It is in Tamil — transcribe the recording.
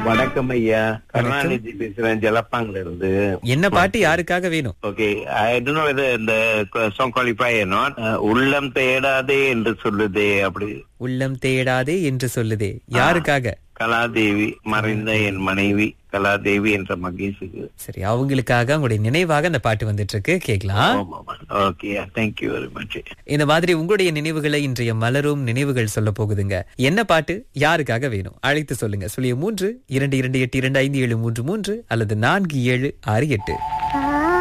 வணக்கம் ஐயா கருணாநிதி பேசுறேன் ஜலப்பாங்கல இருந்து என்ன பாட்டு யாருக்காக வேணும் okay I don't know whether இந்த சாங் குவாலிஃபை நாட் உள்ளம் தேடாதே என்று சொல்லுதே அப்படி உள்ளம் தேடாதே என்று சொல்லுதே யாருக்காக கலாதேவி மறைந்த என் மனைவி கலாதேவி என்ற மகேஷுக்கு சரி அவங்களுக்காக உங்களுடைய நினைவாக அந்த பாட்டு வந்துட்டு இருக்கு கேக்கலாம் ஓகே தேங்க்யூ வெரி மச் இந்த மாதிரி உங்களுடைய நினைவுகளை இன்றைய மலரும் நினைவுகள் சொல்ல போகுதுங்க என்ன பாட்டு யாருக்காக வேணும் அழைத்து சொல்லுங்க சொல்லிய மூன்று இரண்டு இரண்டு எட்டு இரண்டு ஐந்து ஏழு மூன்று மூன்று அல்லது நான்கு ஏழு ஆறு எட்டு